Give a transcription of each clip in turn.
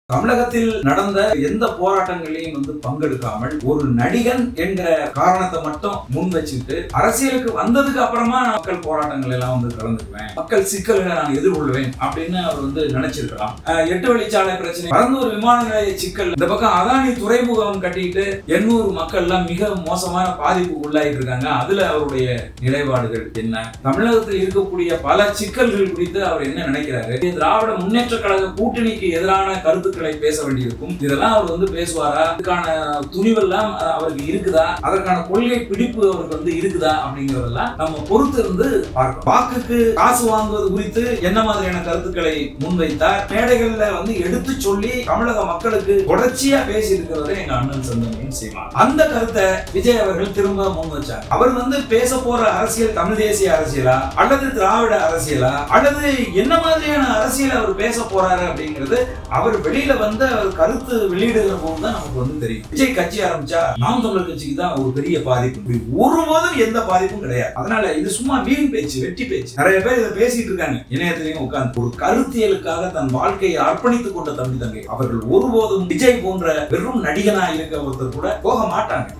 தமிழகத்தில் நடந்த எந்த போராட்டங்களையும் வந்து பங்கெடுக்காமல் ஒரு நடிகன் என்கிற காரணத்தை மட்டும் முன் வச்சுக்கிட்டு அரசியலுக்கு வந்ததுக்கு அப்புறமா நான் மக்கள் போராட்டங்கள் எல்லாம் வந்து கலந்துக்குவேன் மக்கள் சிக்கல்களை நான் எதிர்கொள்வேன் அப்படின்னு அவர் வந்து நினைச்சிருக்கலாம் அஹ் எட்டு வழிச்சாலை பிரச்சனை பரந்தூர் விமான நிலைய சிக்கல் இந்த பக்கம் அதானி துறைமுகம் கட்டிட்டு எண்ணூறு மக்கள் எல்லாம் மிக மோசமான பாதிப்பு உள்ளாயிட்டு இருக்காங்க அதுல அவருடைய நிலைப்பாடுகள் என்ன தமிழகத்தில் இருக்கக்கூடிய பல சிக்கல்கள் குறித்து அவர் என்ன நினைக்கிறாரு திராவிட முன்னேற்ற கழக கூட்டணிக்கு எதிரான கருத்துக்களை பேச வேண்டியிருக்கும் இதெல்லாம் அவர் வந்து பேசுவாரா அதுக்கான துணிவெல்லாம் அஹ், அவருக்கு இருக்குதா அதற்கான கொள்கை பிடிப்பு அவருக்கு வந்து இருக்குதா அப்படிங்கறதெல்லாம் நம்ம பொறுத்து இருந்து பார்க்கணும் வாக்குக்கு காசு வாங்குவது குறித்து என்ன மாதிரியான கருத்துக்களை முன்வைத்தார் மேடைகள்ல வந்து எடுத்து சொல்லி தமிழக மக்களுக்கு தொடர்ச்சியா பேசி இருக்கிறவரை எங்க அண்ணன் சந்தமியும் செய்வார் அந்த கருத்தை விஜய் அவர்கள் திரும்ப முன் வச்சார் அவர் வந்து பேச போற அரசியல் தமிழ் தேசிய அரசியலா அல்லது திராவிட அரசியலா அல்லது என்ன மாதிரியான அரசியல் அவர் பேச போறாரு அப்படிங்கிறது அவர் வெளியில வந்து அவர் கருத்து வெளியிடுகிற போது தான் நமக்கு வந்து தெரியும் விஜய் கட்சி ஆரம்பிச்சா நாம் தமிழர் கட்சிக்கு தான் ஒரு பெரிய பாதிப்பு இப்படி ஒருபோதும் எந்த பாதிப்பும் கிடையாது அதனால இது சும்மா வீண் பேச்சு வெட்டி பேச்சு நிறைய பேர் இதை பேசிட்டு இருக்காங்க இணையத்திலையும் உட்கார்ந்து ஒரு கருத்தியலுக்காக தன் வாழ்க்கையை அர்ப்பணித்துக் கொண்ட தம்பி தங்கை அவர்கள் ஒருபோதும் விஜய் போன்ற வெறும் நடிகனா இருக்க ஒருத்தர் கூட போக மாட்டாங்க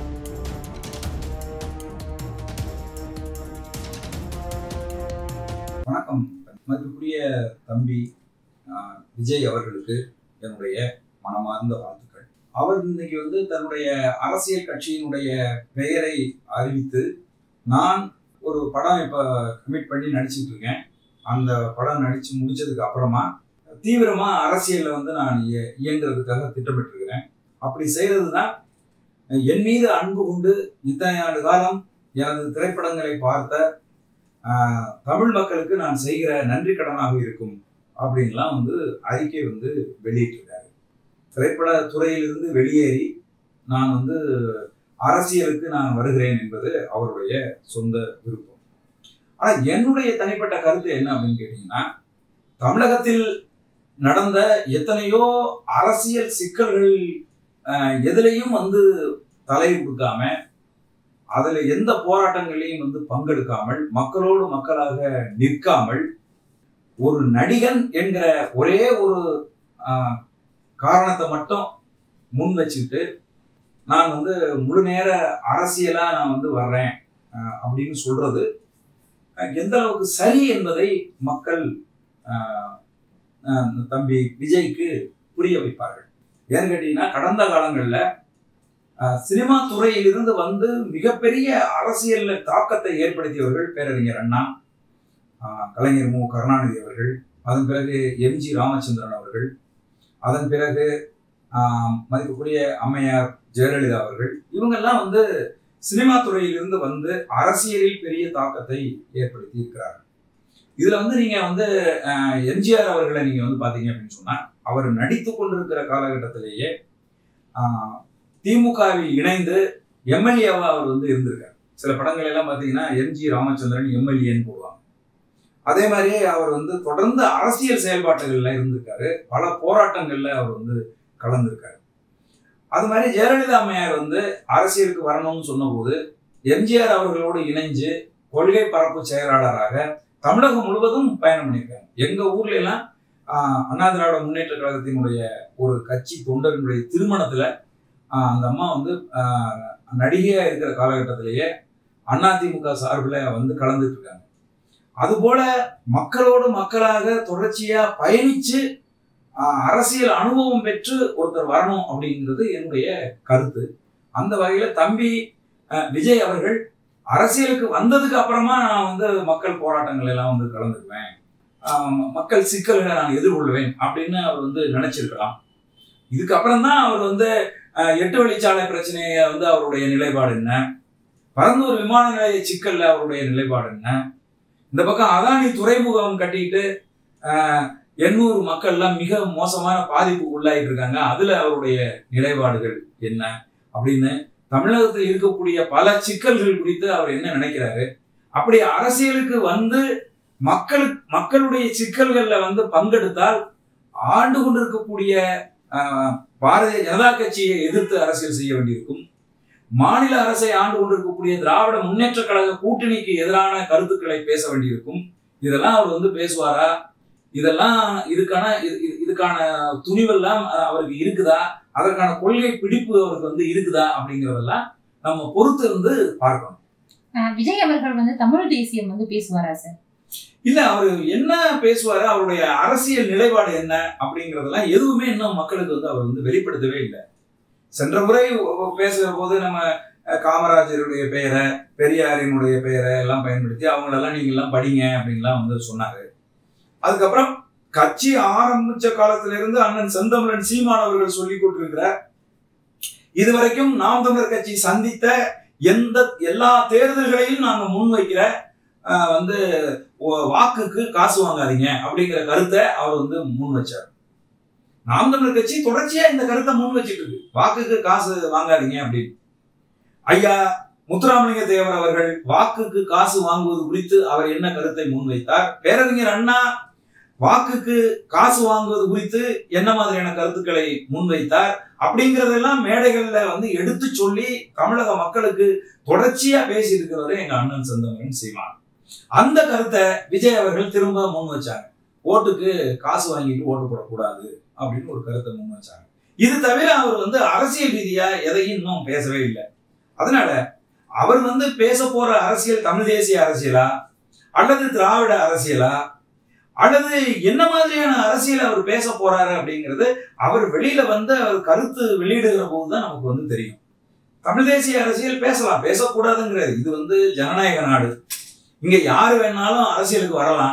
வணக்கம் மதிப்புக்குரிய தம்பி ஆஹ், விஜய் அவர்களுக்கு என்னுடைய மனமார்ந்த வாழ்த்துக்கள் அவர் இன்னைக்கு வந்து தன்னுடைய அரசியல் கட்சியினுடைய பெயரை அறிவித்து நான் ஒரு படம் இப்போ கமிட் பண்ணி நடிச்சிட்டு இருக்கேன் அந்த படம் நடிச்சு முடிச்சதுக்கு அப்புறமா தீவிரமா அரசியல்ல வந்து நான் இய- இயங்குறதுக்காக திட்டமிட்டிருக்கிறேன் அப்படி செய்யறது தான் என் மீது அன்பு கொண்டு இத்தனை ஆண்டு காலம் எனது திரைப்படங்களை பார்த்த ஆஹ், தமிழ் மக்களுக்கு நான் செய்கிற நன்றி கடனாக இருக்கும் அப்படின்லாம் வந்து அறிக்கை வந்து வெளியிட்டிருக்காரு திரைப்பட துறையிலிருந்து வெளியேறி நான் வந்து அரசியலுக்கு நான் வருகிறேன் என்பது அவருடைய சொந்த விருப்பம் ஆனா என்னுடைய தனிப்பட்ட கருத்து என்ன அப்படின்னு கேட்டீங்கன்னா தமிழகத்தில் நடந்த எத்தனையோ அரசியல் சிக்கல்கள் ஆஹ், எதுலையும் வந்து தலை கொடுக்காம அதுல எந்த போராட்டங்களையும் வந்து பங்கெடுக்காமல் மக்களோடு மக்களாக நிற்காமல் ஒரு நடிகன் என்கிற ஒரே ஒரு ஆஹ், காரணத்தை மட்டும் முன் வச்சுக்கிட்டு நான் வந்து முழு நேர அரசியலா நான் வந்து வர்றேன் ஆஹ், அப்படின்னு சொல்றது அஹ், எந்த அளவுக்கு சரி என்பதை மக்கள் ஆஹ், ஆஹ், தம்பி விஜய்க்கு புரிய வைப்பார்கள் ஏன்னு கேட்டீங்கன்னா கடந்த காலங்களில் சினிமா துறையிலிருந்து வந்து மிகப்பெரிய அரசியல் தாக்கத்தை ஏற்படுத்தியவர்கள் பேரறிஞர் அண்ணா ஆஹ், கலைஞர் மு கருணாநிதி அவர்கள் அதன் பிறகு எம்ஜி ராமச்சந்திரன் அவர்கள் அதன் பிறகு ஆஹ், மதிப்புக்குரிய அம்மையார் ஜெயலலிதா அவர்கள் இவங்கெல்லாம் வந்து சினிமா துறையிலிருந்து வந்து அரசியலில் பெரிய தாக்கத்தை ஏற்படுத்தி இருக்கிறார்கள் இதுல வந்து நீங்க வந்து ஆஹ், எம்ஜிஆர் அவர்களை நீங்க வந்து பாத்தீங்க அப்படின்னு சொன்னா அவர் நடித்து கொண்டிருக்கிற காலகட்டத்திலேயே ஆஹ், திமுகவில் இணைந்து எம்எல்ஏவா அவர் வந்து இருந்திருக்கார் சில படங்கள் எல்லாம் பாத்தீங்கன்னா எம்ஜி ராமச்சந்திரன் எம்எல்ஏன்னு போடுவாங்க அதே மாதிரியே அவர் வந்து தொடர்ந்து அரசியல் செயல்பாட்டுகள்ல இருந்திருக்காரு பல போராட்டங்கள்ல அவர் வந்து கலந்திருக்காரு அது மாதிரி ஜெயலலிதா அம்மையார் வந்து அரசியலுக்கு வரணும்னு சொன்னபோது எம்ஜிஆர் அவர்களோடு இணைஞ்சு கொள்கை பரப்பு செயலாளராக தமிழகம் முழுவதும் பயணம் பண்ணியிருக்காங்க எங்க ஊர்ல எல்லாம் ஆஹ், அண்ணா திராவிட முன்னேற்ற கழகத்தினுடைய ஒரு கட்சி தொண்டர்களுடைய திருமணத்துல ஆஹ், அந்த அம்மா வந்து ஆஹ், நடிகையா இருக்கிற காலகட்டத்திலேயே அதிமுக சார்பில் வந்து கலந்துட்டு இருக்காங்க அதுபோல மக்களோடு மக்களாக தொடர்ச்சியா பயணிச்சு ஆஹ், அரசியல் அனுபவம் பெற்று ஒருத்தர் வரணும் அப்படிங்கிறது என்னுடைய கருத்து அந்த வகையில தம்பி ஆஹ், விஜய் அவர்கள் அரசியலுக்கு வந்ததுக்கு அப்புறமா நான் வந்து மக்கள் போராட்டங்கள் எல்லாம் வந்து கலந்துக்குவேன் ஆஹ், மக்கள் சிக்கல்களை நான் எதிர்கொள்வேன் அப்படின்னு அவர் வந்து நினைச்சிருக்கலாம் இதுக்கப்புறம் தான் அவர் வந்து ஆஹ், எட்டு வழிச்சாலை பிரச்சனைய வந்து அவருடைய நிலைப்பாடு என்ன பரந்தூர் விமான நிலைய சிக்கல்ல அவருடைய நிலைப்பாடு என்ன இந்த பக்கம் அதானி துறைமுகம் கட்டிட்டு ஆஹ், எண்ணூறு மக்கள்லாம் மிக மோசமான பாதிப்பு உள்ளாயிட்டு இருக்காங்க அதுல அவருடைய நிலைப்பாடுகள் என்ன அப்படின்னு தமிழகத்தில் இருக்கக்கூடிய பல சிக்கல்கள் குறித்து அவர் என்ன நினைக்கிறாரு அப்படி அரசியலுக்கு வந்து மக்களுக்கு மக்களுடைய சிக்கல்கள்ல வந்து பங்கெடுத்தால் ஆண்டு கொண்டிருக்கக்கூடிய ஆஹ், பாரதிய ஜனதா கட்சியை எதிர்த்து அரசியல் செய்ய வேண்டியிருக்கும் மாநில அரசை ஆண்டு கொண்டிருக்கக்கூடிய திராவிட முன்னேற்ற கழக கூட்டணிக்கு எதிரான கருத்துக்களை பேச வேண்டியிருக்கும் இதெல்லாம் அவர் வந்து பேசுவாரா இதெல்லாம் இதுக்கான இது- இது- இதுக்கான துணிவெல்லாம் அஹ், அவருக்கு இருக்குதா அதற்கான கொள்கை பிடிப்பு அவருக்கு வந்து இருக்குதா அப்படிங்கறதெல்லாம் நம்ம பொறுத்து இருந்து பார்க்கணும் ஆஹ் விஜய் அவர்கள் வந்து தமிழ் தேசியம் வந்து பேசுவாரா சார் இல்ல அவரு என்ன பேசுவாரு அவருடைய அரசியல் நிலைப்பாடு என்ன அப்படிங்கறதெல்லாம் எதுவுமே இன்னும் மக்களுக்கு வந்து அவர் வந்து வெளிப்படுத்தவே இல்லை சென்ற முறை பேசுகிற போது நம்ம அஹ், காமராஜருடைய பெயரை பெரியாரினுடைய பெயரை எல்லாம் பயன்படுத்தி அவங்களெல்லாம் நீங்க எல்லாம் படிங்க அப்படின்லாம் வந்து சொன்னாரு அதுக்கப்புறம் கட்சி ஆரம்பிச்ச காலத்துல இருந்து அண்ணன் செந்தமிழன் சீமான் அவர்கள் சொல்லி கொண்டிருக்கிறார் இதுவரைக்கும் நாம் தமிழர் கட்சி சந்தித்த எந்த எல்லா தேர்தல்களையும் நாங்க முன்வைக்கிற அஹ், வந்து ஒ- வாக்குக்கு காசு வாங்காதீங்க அப்படிங்கிற கருத்தை அவர் வந்து முன் வச்சார் நாம் தமிழர் கட்சி தொடர்ச்சியா இந்த கருத்தை முன் வச்சிட்டு இருக்கு வாக்குக்கு காசு வாங்காதீங்க அப்படின்னு ஐயா முத்துராமலிங்க தேவர் அவர்கள் வாக்குக்கு காசு வாங்குவது குறித்து அவர் என்ன கருத்தை முன்வைத்தார் பேரறிஞர் அண்ணா வாக்குக்கு காசு வாங்குவது குறித்து என்ன மாதிரியான கருத்துக்களை முன்வைத்தார் அப்படிங்கறதெல்லாம் மேடைகள்ல வந்து எடுத்து சொல்லி தமிழக மக்களுக்கு தொடர்ச்சியா பேசி இருக்கிறவரு எங்க அண்ணன் செந்தமரன் சீமான் அந்த கருத்தை விஜய் அவர்கள் திரும்ப முன் வச்சாங்க ஓட்டுக்கு காசு வாங்கிட்டு ஓட்டு போடக்கூடாது அப்படின்னு ஒரு கருத்தை முன் வச்சாங்க இது தவிர அவர் வந்து அரசியல் ரீதியா எதையும் இன்னும் பேசவே இல்லை அதனால அவர் வந்து பேச போற அரசியல் தமிழ் தேசிய அரசியலா அல்லது திராவிட அரசியலா அல்லது என்ன மாதிரியான அரசியல் அவர் பேச போறாரு அப்படிங்கிறது அவர் வெளியில வந்து அவர் கருத்து வெளியிடுகிற போதுதான் நமக்கு வந்து தெரியும் தமிழ் தேசிய அரசியல் பேசலாம் பேசக்கூடாதுங்கிறது இது வந்து ஜனநாயக நாடு இங்க யாரு வேணாலும் அரசியலுக்கு வரலாம்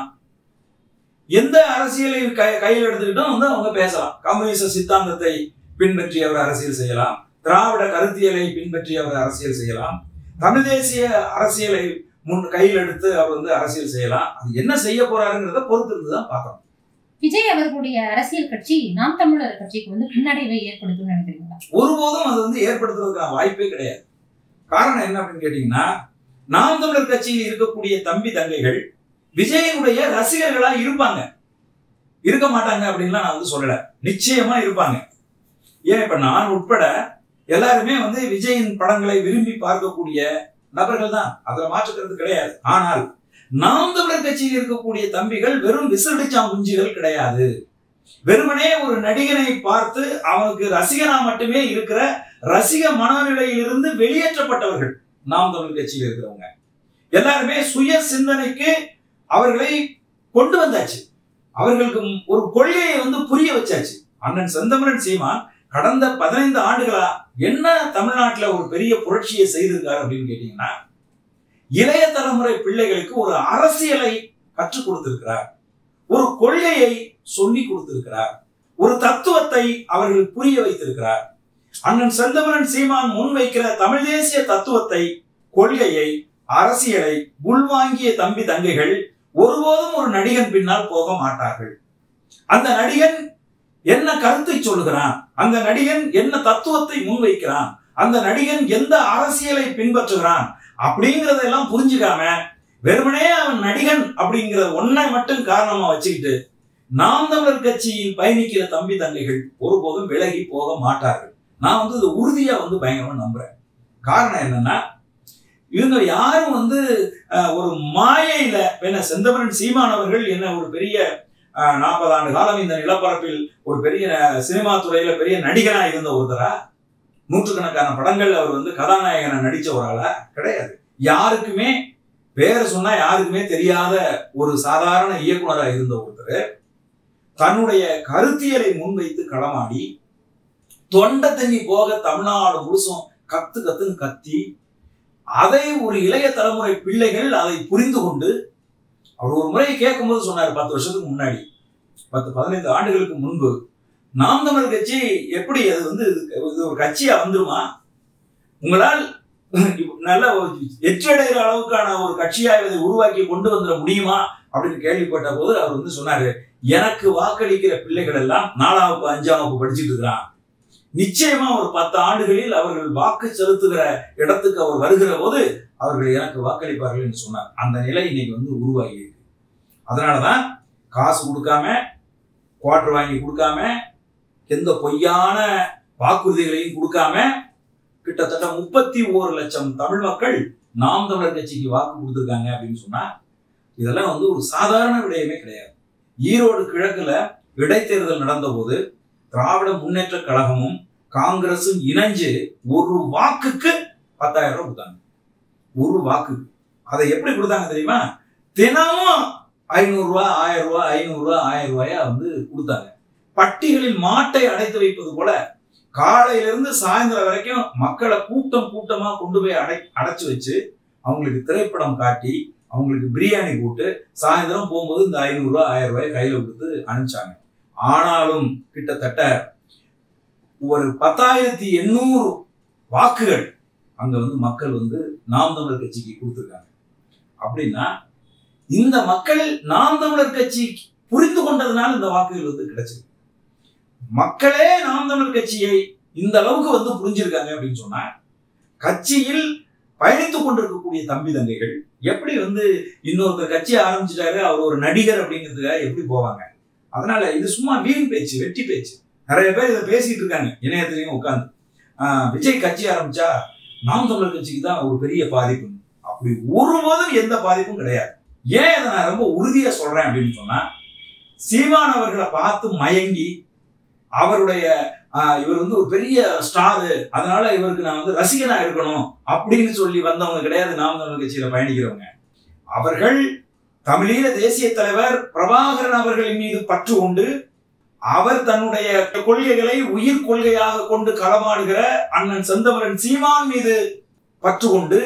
எந்த அரசியலை கை- கையில் எடுத்துக்கிட்டும் வந்து அவங்க பேசலாம் கம்யூனிச சித்தாந்தத்தை பின்பற்றி அவர் அரசியல் செய்யலாம் திராவிட கருத்தியலை பின்பற்றி அவர் அரசியல் செய்யலாம் தமிழ் தேசிய அரசியலை முன் கையில் எடுத்து அவர் வந்து அரசியல் செய்யலாம் அது என்ன செய்ய போறாருங்கிறத பொறுத்து இருந்து தான் பார்க்கணும் விஜய் அவர்களுடைய அரசியல் கட்சி நாம் தமிழர் கட்சிக்கு வந்து பின்னடைவை ஏற்படுத்தும் நினைக்கிறீங்களா ஒருபோதும் அது வந்து ஏற்படுத்துறதுக்கான வாய்ப்பே கிடையாது காரணம் என்ன அப்படின்னு கேட்டீங்கன்னா நாம் தமிழர் கட்சியில் இருக்கக்கூடிய தம்பி தங்கைகள் விஜயனுடைய ரசிகர்களா இருப்பாங்க இருக்க மாட்டாங்க அப்படின்லாம் நான் வந்து சொல்லல நிச்சயமா இருப்பாங்க ஏன் இப்ப நான் உட்பட எல்லாருமே வந்து விஜயின் படங்களை விரும்பி பார்க்கக்கூடிய நபர்கள் தான் அதுல மாற்றுக்கிறது கிடையாது ஆனால் நாம் தமிழர் கட்சியில் இருக்கக்கூடிய தம்பிகள் வெறும் விசிலடிச்சாம் குஞ்சுகள் கிடையாது வெறுமனே ஒரு நடிகனை பார்த்து அவனுக்கு ரசிகனா மட்டுமே இருக்கிற ரசிக மனநிலையிலிருந்து வெளியேற்றப்பட்டவர்கள் நாம் தமிழ் கட்சியில் இருக்கிறவங்க எல்லாருமே சுய சிந்தனைக்கு அவர்களை கொண்டு வந்தாச்சு அவர்களுக்கு ஒரு கொள்கையை வந்து புரிய வச்சாச்சு அண்ணன் செந்தமிழன் சீமான் கடந்த பதினைந்து ஆண்டுகளா என்ன தமிழ்நாட்டுல ஒரு பெரிய புரட்சியை செய்திருக்காரு அப்படின்னு கேட்டீங்கன்னா இளைய தலைமுறை பிள்ளைகளுக்கு ஒரு அரசியலை கற்றுக் கொடுத்திருக்கிறார் ஒரு கொள்கையை சொல்லி கொடுத்திருக்கிறார் ஒரு தத்துவத்தை அவர்களுக்கு புரிய வைத்திருக்கிறார் அண்ணன் செந்தமரன் சீமான் முன்வைக்கிற தமிழ் தேசிய தத்துவத்தை கொள்கையை அரசியலை உள்வாங்கிய தம்பி தங்கைகள் ஒருபோதும் ஒரு நடிகன் பின்னால் போக மாட்டார்கள் அந்த நடிகன் என்ன கருத்தை சொல்லுகிறான் அந்த நடிகன் என்ன தத்துவத்தை முன்வைக்கிறான் அந்த நடிகன் எந்த அரசியலை பின்பற்றுகிறான் அப்படிங்கறதெல்லாம் புரிஞ்சுக்காம வெறுமனே அவன் நடிகன் அப்படிங்கிற ஒன்றை மட்டும் காரணமா வச்சுக்கிட்டு நாம் தமிழர் கட்சியில் பயணிக்கிற தம்பி தங்கைகள் ஒருபோதும் விலகி போக மாட்டார்கள் நான் வந்து இது உறுதியா வந்து பயங்கரமா நம்புறேன் காரணம் என்னன்னா இவங்க யாரும் வந்து அஹ், ஒரு மாயையில என்ன செந்தமரன் சீமான் அவர்கள் என்ன ஒரு பெரிய நாற்பது ஆண்டு காலம் இந்த நிலப்பரப்பில் ஒரு பெரிய அஹ், சினிமா துறையில பெரிய நடிகனா இருந்த ஒருத்தரா நூற்றுக்கணக்கான படங்கள் அவர் வந்து கதாநாயகனா நடிச்ச ஒரு ஆளா கிடையாது யாருக்குமே பேரை சொன்னா யாருக்குமே தெரியாத ஒரு சாதாரண இயக்குனரா இருந்த ஒருத்தர் தன்னுடைய கருத்தியலை முன்வைத்து களமாடி தொண்டை தண்ணி போக தமிழ்நாடு முழுசும் கத்து கத்துன்னு கத்தி அதை ஒரு இளைய தலைமுறை பிள்ளைகள் அதை புரிந்து கொண்டு அவர் ஒரு முறை கேட்கும்போது சொன்னார் பத்து வருஷத்துக்கு முன்னாடி பத்து பதினைந்து ஆண்டுகளுக்கு முன்பு நாம் தமிழர் கட்சி எப்படி அது வந்து இது ஒரு கட்சியா வந்துருமா உங்களால் நல்ல ஒரு வெற்றியடைகிற அளவுக்கான ஒரு கட்சியா இதை உருவாக்கி கொண்டு வந்துட முடியுமா அப்படின்னு கேள்விப்பட்ட போது அவர் வந்து சொன்னாரு எனக்கு வாக்களிக்கிற பிள்ளைகள் எல்லாம் நாலாம் வகுப்பு அஞ்சாம் வகுப்பு படிச்சுட்டு இருக்கிறான் நிச்சயமா ஒரு பத்து ஆண்டுகளில் அவர்கள் வாக்கு செலுத்துகிற இடத்துக்கு அவர் வருகிற போது அவர்கள் எனக்கு வாக்களிப்பார்கள் என்று சொன்னார் அந்த நிலை இன்னைக்கு வந்து உருவாகி இருக்கு அதனாலதான் காசு கொடுக்காம குவார்டர் வாங்கி கொடுக்காம எந்த பொய்யான வாக்குறுதிகளையும் கொடுக்காம கிட்டத்தட்ட முப்பத்தி ஓரு லட்சம் தமிழ் மக்கள் நாம் தமிழர் கட்சிக்கு வாக்கு கொடுத்துருக்காங்க அப்படின்னு சொன்னா இதெல்லாம் வந்து ஒரு சாதாரண விடயமே கிடையாது ஈரோடு கிழக்குல இடைத்தேர்தல் நடந்தபோது திராவிட முன்னேற்ற கழகமும் காங்கிரஸும் இணைஞ்சு ஒரு வாக்குக்கு பத்தாயிரம் ரூபாய் கொடுத்தாங்க ஒரு வாக்கு அதை எப்படி கொடுத்தாங்க தெரியுமா தினமும் ஐநூறு ரூபாய் ஆயிரம் ரூபாய் ஐநூறு ரூபாய் ஆயிரம் ரூபாயா வந்து கொடுத்தாங்க பட்டிகளில் மாட்டை அடைத்து வைப்பது போல காலையில இருந்து சாயந்தரம் வரைக்கும் மக்களை கூட்டம் கூட்டமா கொண்டு போய் அடை அடைச்சு வச்சு அவங்களுக்கு திரைப்படம் காட்டி அவங்களுக்கு பிரியாணி போட்டு சாயந்தரம் போகும்போது இந்த ஐநூறு ரூபாய் ஆயிரம் ரூபாய் கையில கொடுத்து அனுப்பிச்சாங்க ஆனாலும் கிட்டத்தட்ட ஒரு பத்தாயிரத்தி எண்ணூறு வாக்குகள் அங்க வந்து மக்கள் வந்து நாம் தமிழர் கட்சிக்கு கொடுத்துருக்காங்க அப்படின்னா இந்த மக்கள் நாம் தமிழர் கட்சி புரிந்து கொண்டதுனால இந்த வாக்குகள் வந்து கிடைச்சிருக்கு மக்களே நாம் தமிழர் கட்சியை இந்த அளவுக்கு வந்து புரிஞ்சிருக்காங்க அப்படின்னு சொன்னா கட்சியில் பயணித்துக் கொண்டிருக்கக்கூடிய தம்பி தங்கைகள் எப்படி வந்து இன்னொருத்தர் கட்சி ஆரம்பிச்சிட்டாரு அவர் ஒரு நடிகர் அப்படிங்கிறதுக்காக எப்படி போவாங்க அதனால இது சும்மா வீண் பேச்சு வெட்டி பேச்சு நிறைய பேர் இதை பேசிட்டு இருக்காங்க இணையத்திலையும் உட்காந்து விஜய் கட்சி ஆரம்பிச்சா நாம் தமிழர் கட்சிக்கு தான் ஒரு பெரிய பாதிப்பு அப்படி ஒருபோதும் எந்த பாதிப்பும் கிடையாது ஏன் இதை நான் ரொம்ப உறுதியா சொல்றேன் அப்படின்னு சொன்னா சீமான் அவர்களை பார்த்து மயங்கி அவருடைய ஆஹ், இவர் வந்து ஒரு பெரிய ஸ்டாரு அதனால இவருக்கு நான் வந்து ரசிகனா இருக்கணும் அப்படின்னு சொல்லி வந்தவங்க கிடையாது நாம் தமிழர் கட்சியில பயணிக்கிறவங்க அவர்கள் தமிழீழ தேசிய தலைவர் பிரபாகரன் அவர்களின் மீது பற்று கொண்டு அவர் தன்னுடைய கொள்கைகளை உயிர் கொள்கையாக கொண்டு களமாடுகிற அண்ணன் செந்தமரன் சீமான் மீது பற்று கொண்டு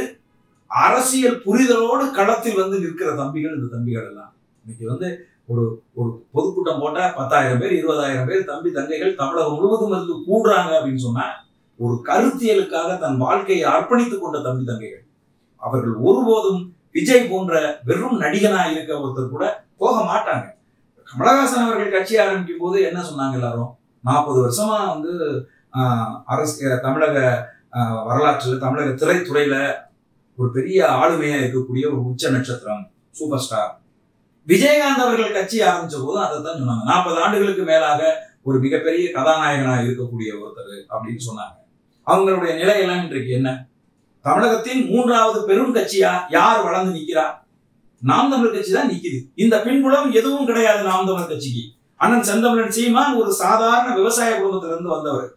அரசியல் புரிதலோடு களத்தில் வந்து நிற்கிற தம்பிகள் இந்த தம்பிகள் எல்லாம் இன்னைக்கு வந்து ஒரு ஒரு பொதுக்கூட்டம் போட்டா பத்தாயிரம் பேர் இருபதாயிரம் பேர் தம்பி தங்கைகள் தமிழகம் முழுவதும் இருந்து கூடுறாங்க அப்படின்னு சொன்னா ஒரு கருத்தியலுக்காக தன் வாழ்க்கையை அர்ப்பணித்துக் கொண்ட தம்பி தங்கைகள் அவர்கள் ஒருபோதும் விஜய் போன்ற வெறும் நடிகனா இருக்க ஒருத்தர் கூட போக மாட்டாங்க கமலஹாசன் அவர்கள் கட்சி ஆரம்பிக்கும் போது என்ன சொன்னாங்க எல்லாரும் நாற்பது வருஷமா வந்து ஆஹ், அரசு தமிழக ஆஹ், வரலாற்றுல தமிழக திரைத்துறையில ஒரு பெரிய ஆளுமையா இருக்கக்கூடிய ஒரு உச்ச நட்சத்திரம் சூப்பர் ஸ்டார் விஜயகாந்த் அவர்கள் கட்சி ஆரம்பிச்ச போது அதை தான் சொன்னாங்க நாற்பது ஆண்டுகளுக்கு மேலாக ஒரு மிகப்பெரிய கதாநாயகனா இருக்கக்கூடிய ஒருத்தர் அப்படின்னு சொன்னாங்க அவங்களுடைய நிலை எல்லாம் இன்றைக்கு என்ன தமிழகத்தின் மூன்றாவது பெரும் கட்சியா யார் வளர்ந்து நிக்கிறா நாம் தமிழர் கட்சி தான் நிக்குது இந்த பின்புலம் எதுவும் கிடையாது நாம் தமிழர் கட்சிக்கு அண்ணன் செந்தமிழன் சீமான் ஒரு சாதாரண விவசாய குடும்பத்துல இருந்து வந்தவர்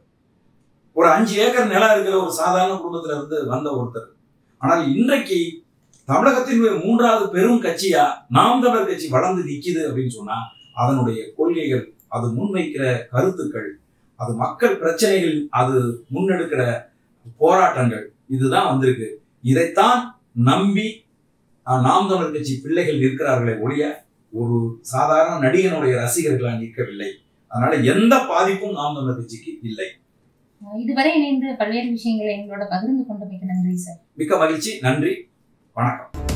ஒரு அஞ்சு ஏக்கர் நிலம் இருக்கிற ஒரு சாதாரண குடும்பத்துல இருந்து வந்த ஒருத்தர் ஆனால் இன்றைக்கு தமிழகத்தினுடைய மூன்றாவது பெரும் கட்சியா நாம் தமிழர் கட்சி வளர்ந்து நிக்குது அப்படின்னு சொன்னா அதனுடைய கொள்கைகள் அது முன்வைக்கிற கருத்துக்கள் அது மக்கள் பிரச்சனைகள் அது முன்னெடுக்கிற போராட்டங்கள் இதுதான் வந்திருக்கு இதைத்தான் நம்பி அஹ், நாம் தமிழர் கட்சி பிள்ளைகள் இருக்கிறார்களே ஒழிய ஒரு சாதாரண நடிகனுடைய ரசிகர்களா நிற்கவில்லை அதனால எந்த பாதிப்பும் நாம் தமிழர் கட்சிக்கு இல்லை இதுவரை இணைந்து பல்வேறு விஷயங்களை எங்களோட பகிர்ந்து கொண்டமைக்கு நன்றி சார் மிக்க மகிழ்ச்சி நன்றி வணக்கம்